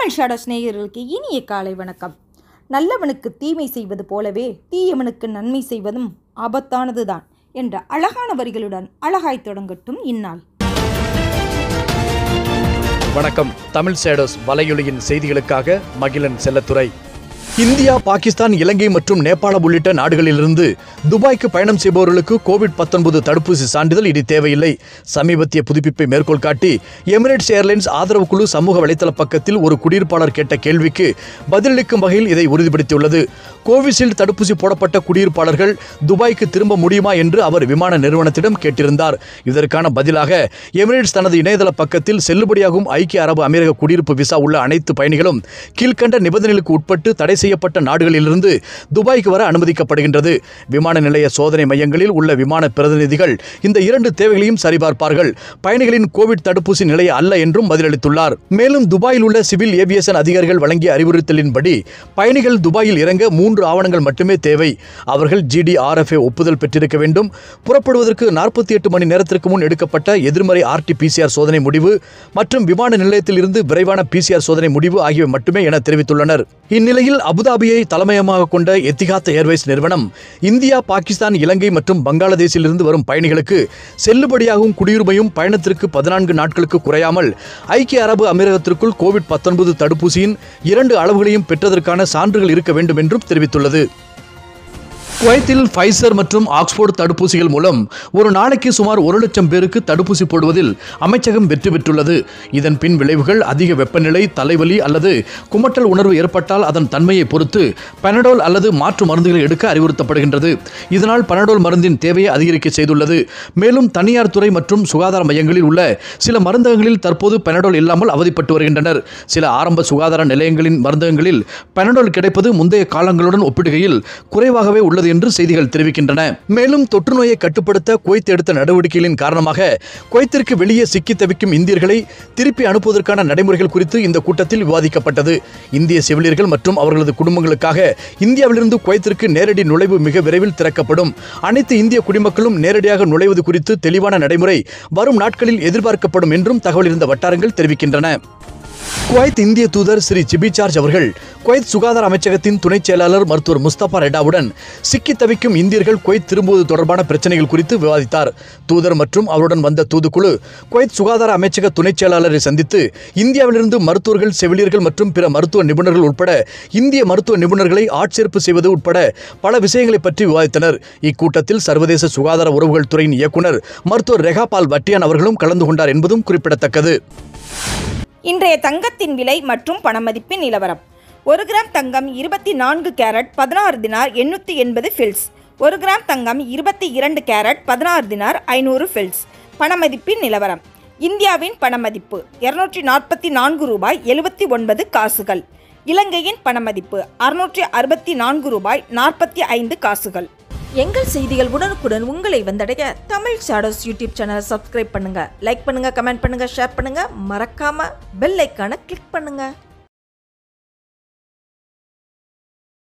Tamil shadow சிநேகிதர்களுக்கு இனிய காலை வணக்கம் நல்லவனுக்கு தீமை செய்வது போலவே தீயவனுக்கு நன்மை செய்வதும் ஆபத்தானதுதான் என்ற அழகான வரிகளுடன் அழகாய் தொடங்கட்டும் இந்நாள் வணக்கம் தமிழ் சேடோஸ் வலையொலியின் செய்திகளுக்காக மகிழன் செல்லத்துறை இந்தியா பாகிஸ்தான் இலங்கை மற்றும் நேபாளம் உள்ளிட்ட நாடுகளிலிருந்து துபாய்க்கு பயணம் செய்பவர்களுக்கு கோவிட் 19 தடுப்பூசி சான்றிதழ் இனி தேவையில்லை சமீபத்திய புதுப்பிப்பை மேற்கோள் காட்டி எமிரேட்ஸ் ஏர்லைன்ஸ் ஆதரவு குழு சமூக வலைதள பக்கத்தில் ஒரு குடியிருப்பாளர் கேட்ட கேள்விக்கு பதிலளிக்கும் வகையில் இதை உறுதிப்படுத்தியுள்ளது கோவிஷீல்டு தடுப்பூசி போடப்பட்ட குடியிருப்பாளர்கள் துபாய்க்கு திரும்ப முடியுமா என்று அவர் விமான நிறுவனத்திடம் கேட்டிருந்தார் இதற்கான பதிலாக எமிரேட்ஸ் தனது இணையதள பக்கத்தில் செல்லுபடியாகும் ஐக்கிய அரபு அமீரக குடியிருப்பு விசா உள்ள அனைத்து பயணிகளும் கீழ்க்கண்ட நிபந்தனைகளுக்கு உட்பட்டு தடை செய்யப்பட்ட நாடுகளிலிருந்து துபாய்க்கு வர அனுமதிக்கப்படுகின்றது விமான நிலைய சோதனை மையங்களில் உள்ள விமான பிரதிநிதிகள் இந்த இரண்டு தேவைகளையும் சரிபார்ப்பார்கள் பயணிகளின் கோவிட் தடுப்பூசி நிலைய அல்ல என்றும் பதிலளித்துள்ளார் மேலும் துபாயில் உள்ள சிவில் ஏவியேஷன் அதிகாரிகள் வழங்கிய அறிவுறுத்தலின்படி பயணிகள் துபாயில் இறங்க மூன்று ஆவணங்கள் மட்டுமே தேவை அவர்கள் ஜிடிஆர்எஃப்ஏ ஒப்புதல் பெற்றிருக்க வேண்டும் புறப்படுவதற்கு நாற்பத்தி எட்டு மணி நேரத்திற்கு முன் எடுக்கப்பட்ட எதிர்மறை ஆர்டி பிசிஆர் சோதனை முடிவு மற்றும் விமான நிலையத்தில் இருந்து விரைவான பிசிஆர் சோதனை முடிவு ஆகியவை மட்டுமே என தெரிவித்துள்ளனர் இந்நிலையில் அபுதாபியை தலைமையமாக கொண்ட எத்திகாத் ஏர்வேஸ் நிறுவனம் இந்தியா பாகிஸ்தான் இலங்கை மற்றும் பங்களாதேஷிலிருந்து வரும் பயணிகளுக்கு செல்லுபடியாகும் குடியுரிமையும் பயணத்திற்கு பதினான்கு நாட்களுக்கு குறையாமல் ஐக்கிய அரபு அமீரகத்திற்குள் கோவிட் 19 தடுப்பூசியின் இரண்டு அளவுகளையும் பெற்றதற்கான சான்றுகள் இருக்க வேண்டும் என்றும் தெரிவித்துள்ளது குவைத்தில் ஃபைசர் மற்றும் ஆக்ஸ்போர்ட் தடுப்பூசிகள் மூலம் ஒரு நாளைக்கு சுமார் ஒரு லட்சம் பேருக்கு தடுப்பூசி போடுவதில் அமைச்சகம் வெற்றி பெற்றுள்ளது இதன் பின் விளைவுகள் அதிக வெப்பநிலை தலைவலி அல்லது குமட்டல் உணர்வு ஏற்பட்டால் அதன் தன்மையை பொறுத்து பனடோல் அல்லது மாற்று மருந்துகளை எடுக்க அறிவுறுத்தப்படுகின்றது இதனால் பனடோல் மருந்தின் தேவையை அதிகரிக்க செய்துள்ளது மேலும் தனியார் துறை மற்றும் சுகாதார மையங்களில் உள்ள சில மருந்தகங்களில் தற்போது பனடோல் இல்லாமல் அவதிப்பட்டு வருகின்றனர் சில ஆரம்ப சுகாதார நிலையங்களின் மருந்தகங்களில் பனடோல் கிடைப்பது முந்தைய காலங்களுடன் ஒப்பிடுகையில் குறைவாகவே உள்ளது என்று செய்திகள் தெரிவிக்கின்றன மேலும் தொற்று நோயை கட்டுப்படுத்த குவைத் எடுத்த நடவடிக்கைகளின் காரணமாக குவைத்திற்கு வெளியே சிக்கி தவிக்கும் இந்தியர்களை திருப்பி அனுப்புவதற்கான நடைமுறைகள் குறித்து இந்த கூட்டத்தில் விவாதிக்கப்பட்டது இந்திய செவிலியர்கள் மற்றும் அவர்களது குடும்பங்களுக்காக இந்தியாவிலிருந்து குவைத்திற்கு நேரடி நுழைவு மிக விரைவில் திறக்கப்படும் அனைத்து இந்திய குடிமக்களும் நேரடியாக நுழைவது குறித்து தெளிவான நடைமுறை வரும் நாட்களில் எதிர்பார்க்கப்படும் என்றும் தகவல் இருந்த வட்டாரங்கள் தெரிவிக்கின்றன குவைத் இந்திய தூதர் ஸ்ரீ ஜிபி சார்ஜ் அவர்கள் குவைத் சுகாதார அமைச்சகத்தின் துணைச் செயலாளர் மருத்துவர் முஸ்தபா ரெடாவுடன் சிக்கி தவிக்கும் இந்தியர்கள் குவைத் திரும்புவது தொடர்பான பிரச்சனைகள் குறித்து விவாதித்தார் தூதர் மற்றும் அவருடன் வந்த தூதுக்குழு குவைத் சுகாதார அமைச்சக துணைச் செயலாளரை சந்தித்து இந்தியாவிலிருந்து மருத்துவர்கள் செவிலியர்கள் மற்றும் பிற மருத்துவ நிபுணர்கள் உட்பட இந்திய மருத்துவ நிபுணர்களை ஆட்சேர்ப்பு செய்வது உட்பட பல விஷயங்களை பற்றி விவாதித்தனர் இக்கூட்டத்தில் சர்வதேச சுகாதார உறவுகள் துறையின் இயக்குனர் மருத்துவர் ரெகா பால் வட்டியான் அவர்களும் கலந்து கொண்டார் என்பதும் குறிப்பிடத்தக்கது இன்றைய தங்கத்தின் விலை மற்றும் பணமதிப்பின் நிலவரம் ஒரு கிராம் தங்கம் இருபத்தி நான்கு கேரட் பதினாறு தினார் எண்ணூற்றி எண்பது ஃபில்ஸ் ஒரு கிராம் தங்கம் இருபத்தி இரண்டு கேரட் பதினாறு தினார் ஐநூறு ஃபில்ஸ் பணமதிப்பின் நிலவரம் இந்தியாவின் பணமதிப்பு இருநூற்றி நாற்பத்தி நான்கு ரூபாய் எழுபத்தி ஒன்பது காசுகள் இலங்கையின் பணமதிப்பு அறுநூற்றி அறுபத்தி நான்கு ரூபாய் நாற்பத்தி ஐந்து காசுகள் எங்கள் செய்திகள் உடனுக்குடன் உங்களை வந்தடைய தமிழ் ஷாடோஸ் யூடியூப் சேனலை சப்ஸ்கிரைப் பண்ணுங்க லைக் பண்ணுங்க கமெண்ட் பண்ணுங்க ஷேர் பண்ணுங்க மறக்காம பெல் ஐக்கானை கிளிக் பண்ணுங்க